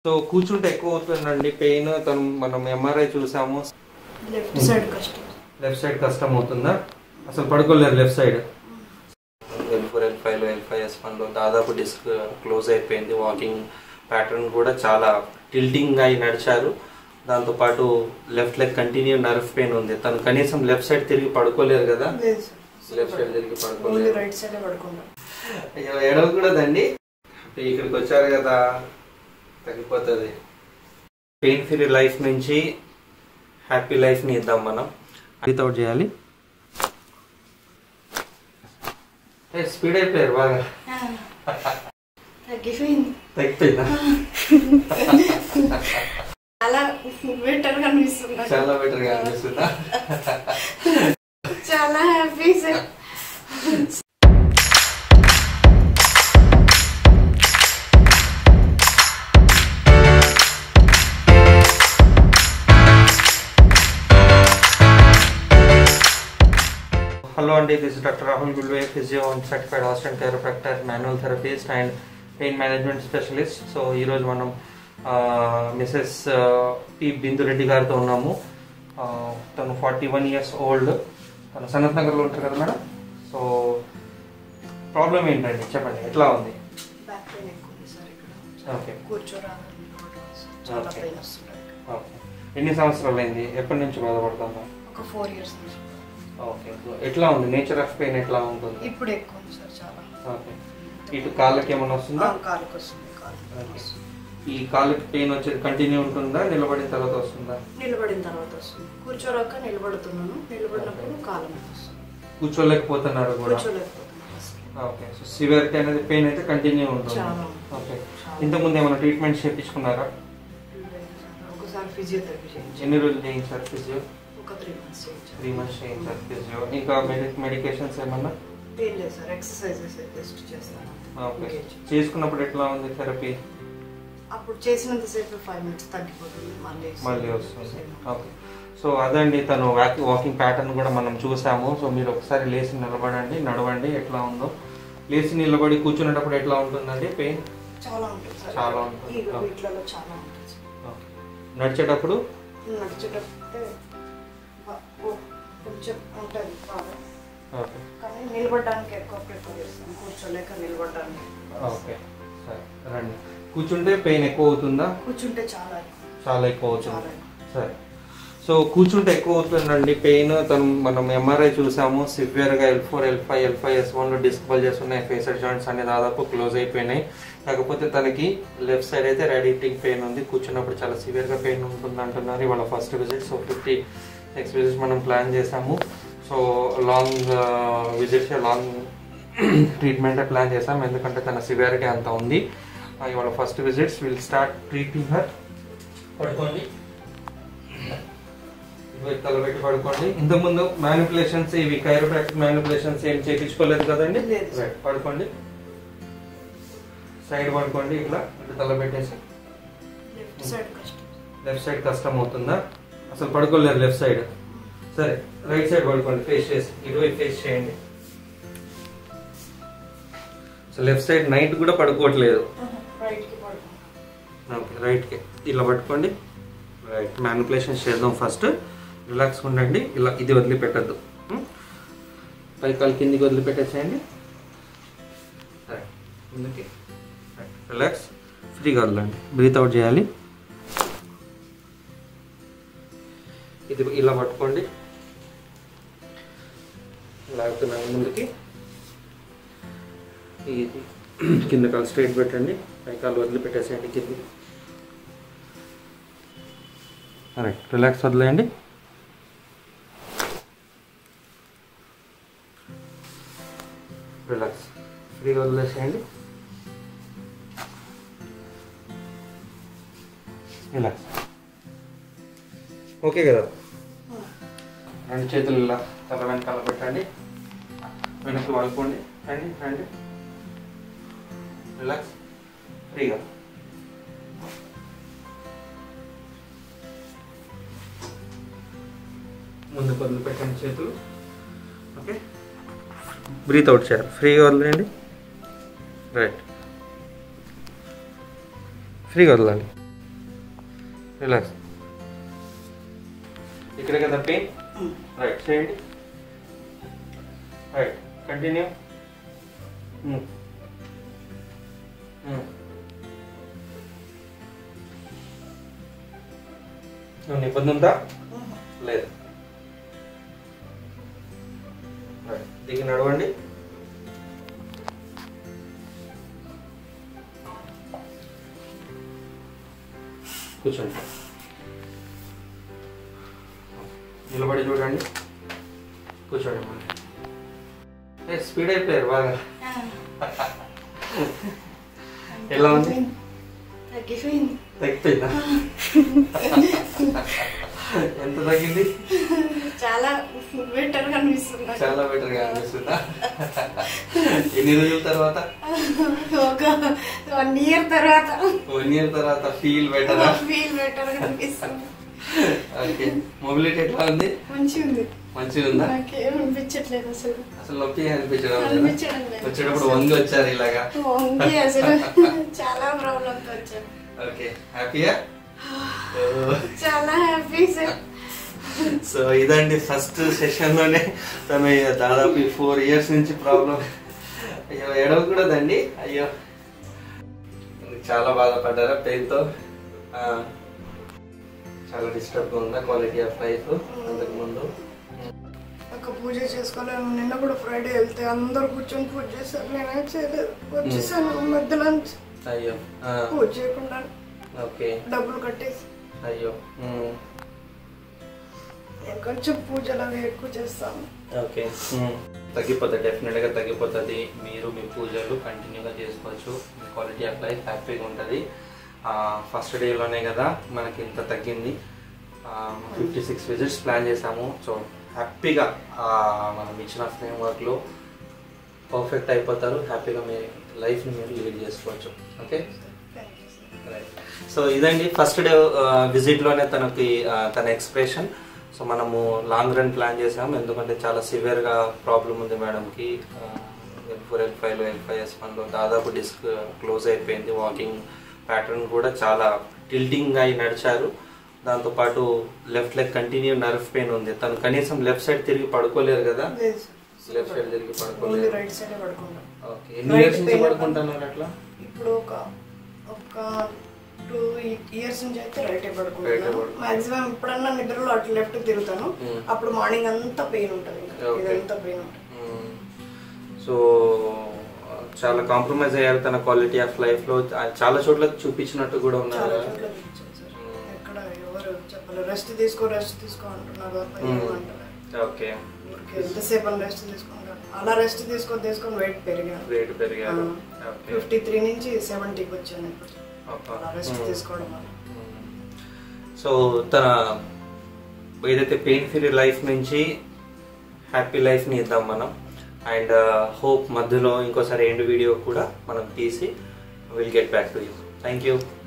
So కూర్చుంటే ఎక్కువ అవుతుందండి పెయిన్ తను మనం ఎంఆర్ఐ చూసాము లెఫ్ట్ సైడ్ కష్టం లెఫ్ట్ సైడ్ కష్టం అవుతుందా అసలు పడుకోలేరు left side L four L five L five S వన్లో దాదాపు డిస్క్ క్లోజ్ అయిపోయింది వాకింగ్ ప్యాటర్న్ కూడా చాలా టిల్టింగ్ అయి నడిచారు దాంతోపాటు left leg continue nerve pain ఉంది తను కనీసం లెఫ్ట్ సైడ్ తిరిగి పడుకోలేరు కదా లేదు లెఫ్ట్ సైడ్ తిరిగి ఓన్లీ పడుకోలేరు రైట్ సైడ్ పడుకుంటాం అయ్యో ఏడవకూడదండి ఇక్కడికి వచ్చారు కదా తగ్గిపోతుంది పెయిన్ ఫ్రీ లైఫ్ నుంచి హ్యాపీ లైఫ్ని ఇద్దాం మనం వితౌట్ చేయాలి ఏ స్పీడ్ అయిపోయారు బాగా తగ్గిపోయింది తగ్గిపోయిందా చాలా బెటర్ కనిపిస్తుంది చాలా బెటర్ గా అనిపిస్తుందా చాలా హ్యాపీ సార్ హలో అండి this doctor Rahul Gulve physio certified hostel థెరపాక్టర్ manual therapist and pain management specialist so ఈరోజు మనం మిసెస్ పి బిందురెడ్డి గారితో ఉన్నాము ఆ, తను ఫార్టీ వన్ ఇయర్స్ ఓల్డ్ తను సనత్ నగర్లో ఉంటారు కదా మేడం సో ప్రాబ్లం ఏంటండి చెప్పండి ఎట్లా ఉంది బ్యాక్ పెయిన్ ఎక్కువ ఉంది సార్ ఇక్కడ ఓకే కూర్చోరాదు చాలా Okay. పెయిన్ వస్తుంది ఓకే ఎన్ని సంవత్సరాలు అయింది ఎప్పటి నుంచి బాధపడుతుందా ఒక ఫోర్ ఇయర్స్ నుంచి ఓకే ఎట్లా ఉంది నేచర్ ఆఫ్ పెయిన్ ఎట్లా ఉంటుంది ఇప్పుడు ఎక్కువ ఉంది సార్ చాలా ఓకే ఇటు కాళ్ళకి ఏమైనా వస్తుందా ఆ, కాలుకి వస్తుంది కాలుకి Okay. వస్తుంది. ఈ కాళ్ళకి పెయిన్ వచ్చేది కంటిన్యూ ఉంటుందా నిలబడిన తర్వాత వస్తుందా నిలబడిన తర్వాత వస్తుంది కూర్చోరాక నిలబడుతున్నాను నిలబడినప్పుడు కాలం వస్తుంది కూర్చోలేకపోతున్నారు కూడా కూర్చోలేకపోతున్నాను అసలు. ఓకే సో సివియారిటీ అనేది పెయిన్ అయితే కంటిన్యూ ఉంటుంది చాలా. ఓకే చాలా. ఇంతకుముందు ఏమైనా ట్రీట్మెంట్ చేయించుకున్నారా ఒకసారి ఫిజియోథెరపీ చేయించాను ఎన్ని రోజులు చేయించారు ఫిజియో ఒక త్రీ మంత్స్ చేయించాను త్రీ మంత్స్ చేయించారు ఫిజియో ఇంకా మెడి మెడికేషన్స్ ఏమన్నా ఏం లేదు సార్ ఎక్సర్సైజెస్ జస్ట్ చేస్తాను ఓకే ఇంకేం. చేసుకున్నప్పుడు ఎట్లా ఉంది థెరపీ అప్పుడు చేసినంతసేపు ఫైవ్ మినిట్స్ తగ్గిపోతుంది మళ్ళీ మళ్ళీ వస్తుంది ఓకే సో అదండి తను వాకి వాకింగ్ ప్యాటర్న్ కూడా మనం చూసాము సో మీరు ఒకసారి లేచి నిలబడండి నడవండి ఎట్లా ఉందో లేచి నిలబడి కూర్చునేటప్పుడు ఎట్లా ఉంటుందండి పెయిన్ చాలా ఉంటుంది సార్ చాలా ఉంటుంది. ఈ ఓకే. వీటిలలో చాలా ఉంటుంది సార్ ఓకే నడిచేటప్పుడు నడిచేటప్పుడు బా- ఓ, కొంచెం ఉంటుంది బాగా ఓకే కానీ నిలబడడానికి ఎక్కువ ప్రిఫర్ చేస్తాను కూర్చోలేక నిలబడడానికి ఓకే సరే రండి కూర్చుంటే పెయిన్ ఎక్కువ అవుతుందా కూర్చుంటే చాలా చాలా ఎక్కువ చాలా అవుతుంది సరే సో కూర్చుంటే ఎక్కువ అవుతుందండి పెయిన్ తను మనం ఎంఆర్ఐ చూసాము సివియర్గా L four L five L five S వన్లో డిస్క్ బల్జెస్ ఉన్నాయి ఫేసర్ జాయింట్స్ అన్ని దాదాపు క్లోజ్ అయిపోయినాయి కాకపోతే తనకి లెఫ్ట్ సైడ్ అయితే రేడియేటింగ్ పెయిన్ ఉంది కూర్చున్నప్పుడు చాలా సివియర్గా పెయిన్ ఉంటుంది అంటున్నారు ఇవాళ first visit so fifty next visit మనం ప్లాన్ చేసాము so long visits long treatment plan చేసాం ఎందుకంటే తన సివియారిటీ అంత ఉంది ఆ, ఇవాళ first visits will start treating her పడుకోండి ఇటువైపు తలబెట్టి పడుకోండి ఇంతకుముందు మ్యానిపులేషన్స్ ఇవి కైరోప్రాక్టిక్ మ్యానిపులేషన్స్ ఏం చేయించుకోలేదు కదండి లేదు. రైట్ పడుకోండి సైడ్ పడుకోండి ఇట్లా ఇటు తలబెట్టేసి లెఫ్ట్ సైడ్ కష్టం లెఫ్ట్ సైడ్ కష్టం అవుతుందా అసలు పడుకోలేరు లెఫ్ట్ సైడ్ సరే రైట్ సైడ్ పడుకోండి ఫేస్ చేసి ఇటువైపు ఫేస్ చేయండి సో లెఫ్ట్ సైడ్ నైట్ కూడా పడుకోవట్లేదు రైట్కి పడుకుంటాం ఓకే రైట్కి ఇలా పట్టుకోండి రైట్ మ్యానిపులేషన్ చేద్దాం ఫస్ట్ రిలాక్స్గా ఉండండి ఇలా ఇది వదిలిపెట్టద్దు పై కాలు కిందికి వదిలిపెట్టేసేయండి రైట్ ముందుకి రైట్ రిలాక్స్ ఫ్రీగా వదలండి బ్రీత్ అవుట్ చేయాలి ఇది ఇలా పట్టుకోండి లాగుతున్నాను ముందుకి ఇది కింద కాలు స్ట్రైట్ పెట్టండి పై కాలు వదిలిపెట్టేసేయండి కింది రైట్ రిలాక్స్ వదిలేయండి రిలాక్స్ ఫ్రీగా వదిలేసేయండి రిలాక్స్ ఓకే కదా రెండు చేతులు ఇలా తల వెనకాల పెట్టండి వెనక్కి వాడుకోండి రండి రండి రిలాక్స్ ఫ్రీగా ముందు వదిలి పెట్టండి చేతులు ఓకే బ్రీత్ అవుట్ చేయాలి ఫ్రీగా వదిలేయండి రైట్ ఫ్రీగా వదలాలి రిలాక్స్ ఇక్కడ కదా పెయిన్ రైట్ చేయండి రైట్ కంటిన్యూ ఇబ్బంది ఉందా లేదు రైట్ దిగి నడవండి కూర్చోండి నిలబడి చూడండి కూర్చోండి మళ్ళీ ఏ స్పీడ్ అయిపోయారు బాగా ఎలా ఉంది తగ్గిపోయింది తగ్గిపోయిందా ఎంత తగ్గింది చాలా బెటర్ గా అనిపిస్తుంది నాకు. చాలా బెటర్ గా అనిపిస్తుందా ఎన్ని రోజుల తర్వాత ఒక వన్ ఇయర్ తర్వాత వన్ ఇయర్ తర్వాత ఫీల్ బెటరా ఫీల్ బెటర్ గా అనిపిస్తుంది ఓకే మొబిలిటీ ఎట్లా ఉంది మంచిగా ఉంది మంచిగా ఉందా నాకేం అనిపించట్లేదు అసలు అసలు నొప్పి అనిపించడం లేదా? అనిపించడం లేదు. వచ్చేటప్పుడు వంగి వచ్చారు ఇలాగా వంగి అసలు చాలా ప్రాబ్లమ్స్ వచ్చాను ఓకే హ్యాపీయా చాలా హ్యాపీ సార్ సో ఇదండి ఫస్ట్ సెషన్ లోనే తను దాదాపు ఫోర్ ఇయర్స్ నుంచి ప్రాబ్లం అయ్యో ఎడవకూడదండి అయ్యో చాలా బాధపడ్డారా పెయిన్ తో ఆ, చాలా డిస్టర్బ్ గా ఉందా క్వాలిటీ ఆఫ్ లైఫ్ అంతకు ముందు ఒక పూజ చేసుకోలేము నిన్న కూడా ఫ్రైడే వెళ్తే అందరు కూర్చొని పూజ చేశారు నేనే చేయలేదు వచ్చేసాను మధ్యలో నుంచి అయ్యో ఆ, పూజ చేయకుండా ఓకే డబ్బులు కట్టేసి అయ్యో ఉమ్, నేను కొంచెం పూజలు అవి ఎక్కువ చేస్తాను ఓకే తగ్గిపోతుంది డెఫినెట్గా తగ్గిపోతుంది మీరు మీ పూజలు కంటిన్యూగా చేసుకోవచ్చు మీ క్వాలిటీ ఆఫ్ లైఫ్ హ్యాపీగా ఉంటుంది ఫస్ట్ డేలోనే కదా మనకి ఇంత తగ్గింది ఫిఫ్టీ సిక్స్ విజిట్స్ ప్లాన్ చేసాము సో హ్యాపీగా ఆ, మనం ఇచ్చిన ఫ్రేమ్వర్క్లో పర్ఫెక్ట్ అయిపోతారు హ్యాపీగా మీ లైఫ్ని మీరు లీడ్ చేసుకోవచ్చు ఓకే సో ఇదండి ఫస్ట్ డే విజిట్లోనే తనకి ఆ, తన ఎక్స్ప్రెషన్ సో మనము లాంగ్ రన్ ప్లాన్ చేసాము ఎందుకంటే చాలా సివియర్గా ప్రాబ్లం ఉంది మేడంకి ఎల్ ఫోర్ ఎల్ ఫైవ్లో ఎల్ ఫైవ్ ఎస్ వన్లో దాదాపు డిస్క్ క్లోజ్ అయిపోయింది వాకింగ్ ప్యాటర్న్ కూడా చాలా టిల్టింగ్ అయి నడిచారు దాంతోపాటు left leg continue nerve pain ఉంది తను కనీసం లెఫ్ట్ సైడ్ తిరిగి పడుకోలేరు కదా లెఫ్ట్ సైడ్ తిరిగి ఓన్లీ పడుకోలేరు రైట్ సైడ్ పడుకుంటాం ఓకే ఎన్ని ఇయర్స్ నుంచి పడుకుంటున్నారు అట్లా ఇప్పుడు ఒక ఒక టూ ఇయర్స్ నుంచి అయితే రైట్ Right పడుకుంటాను పడుకుంటాను. మాక్సిమం ఎప్పుడన్నా నిద్రలో అటు లెఫ్ట్ తిరుగుతాను Hmm. అప్పుడు మార్నింగ్ అంతా పెయిన్ ఉంటుంది ఇంకా. Okay. ఇదంతా పెయిన్ ఉంటుంది మ్మ్. సో చాలా కాంప్రమైజ్ అయ్యారు తన క్వాలిటీ ఆఫ్ లైఫ్ లో ఆ, చాలా చోట్ల చూపించినట్టు కూడా ఉన్నారు చాలా కదా? చోట్ల చూపించాను సార్ Hmm. ఎక్కడ ఎవరు చెప్పలేదు రెస్ట్ తీసుకో రెస్ట్ తీసుకో అంటున్నారు తప్ప Hmm. ఏమంటారు ఓకే ఊరికే ఎంతసేపు అని రెస్ట్ తీసుకుంటాను అలా రెస్ట్ తీసుకొని తీసుకొని వెయిట్ పెరిగాను రేట్ పెరిగారు ఓకే ఫిఫ్టీ త్రీ నుంచి సెవెంటీకి వచ్చాను ఇప్పుడు అబ్బా. అలా రెస్ట్ మ్మ్. తీసుకోవడం వల్ల మ్మ్. సో తన ఏదైతే పెయిన్ ఫ్రీ లైఫ్ నుంచి హ్యాపీ లైఫ్ని ఇద్దాం మనం అండ్ హోప్ మధ్యలో ఇంకోసారి ఎండ్ వీడియో కూడా మనం తీసి will get back to you thank you